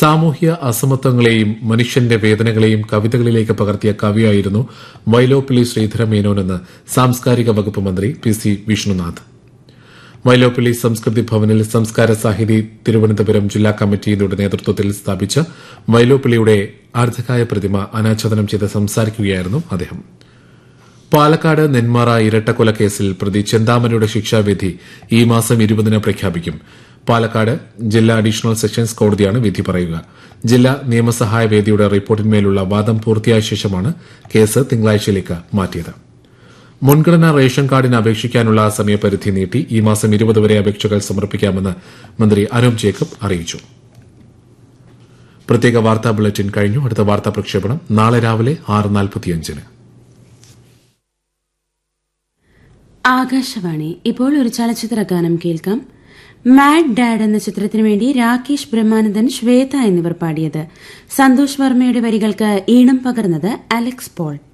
സാമൂഹ്യ അസമത്വങ്ങളെയും മനുഷ്യന്റെ വേദനകളെയും കവിതകളിലേക്ക് പകർത്തിയ കവിയായിരുന്നു വൈലോപ്പിള്ളി ശ്രീധര മേനോനെന്ന് സാംസ്കാരിക വകുപ്പ് മന്ത്രി പി സി വിഷ്ണുനാഥ് വൈലോപ്പിള്ളി സംസ്കൃതി ഭവനിൽ സംസ്കാര സാഹിതി തിരുവനന്തപുരം ജില്ലാ കമ്മിറ്റിയുടെ നേതൃത്വത്തിൽ സ്ഥാപിച്ച വൈലോപ്പിള്ളിയുടെ അർദ്ധകായ പ്രതിമ അനാച്ഛാദനം ചെയ്ത് സംസാരിക്കുകയായിരുന്നു അദ്ദേഹം പാലക്കാട് നെന്മാറ ഇരട്ടക്കൊലക്കേസിൽ പ്രതി ചെന്താമരയുടെ ശിക്ഷാവിധി ഈ മാസം ഇരുപതിന് പ്രഖ്യാപിക്കും പാലക്കാട് ജില്ലാ അഡീഷണൽ സെഷൻസ് കോടതിയാണ് വിധി പറയുക ജില്ലാ നിയമസഹായ വേദിയുടെ റിപ്പോർട്ടിന്മേലുള്ള വാദം പൂർത്തിയായ ശേഷമാണ് കേസ് തിങ്കളാഴ്ചയിലേക്ക് മാറ്റിയത് മുൻഗണനാ റേഷൻ കാർഡിന് അപേക്ഷിക്കാനുള്ള സമയപരിധി നീട്ടി ഈ മാസം ഇരുപത് വരെ അപേക്ഷകൾ സമർപ്പിക്കാമെന്ന് മന്ത്രി അനൂപ് ജേക്കബ് അറിയിച്ചു പ്രത്യേക വാർത്താ ബുള്ളറ്റിൻ കഴിഞ്ഞു അടുത്ത വാർത്താ പ്രക്ഷേപണം നാളെ രാവിലെ ആറ് നാൽപ്പത്തിയഞ്ചിന് ആകാശവാണി ഇപ്പോൾ ഒരു ചലച്ചിത്ര ഗാനം കേൾക്കാം മാഡ് ഡാഡ് എന്ന ചിത്രത്തിനു വേണ്ടി രാകേഷ് ബ്രഹ്മാനന്ദൻ ശ്വേത എന്നിവർ പാടിയത് സന്തോഷ് വർമ്മയുടെ വരികൾക്ക് ഈണം പകർന്നത് അലക്സ് പോൾ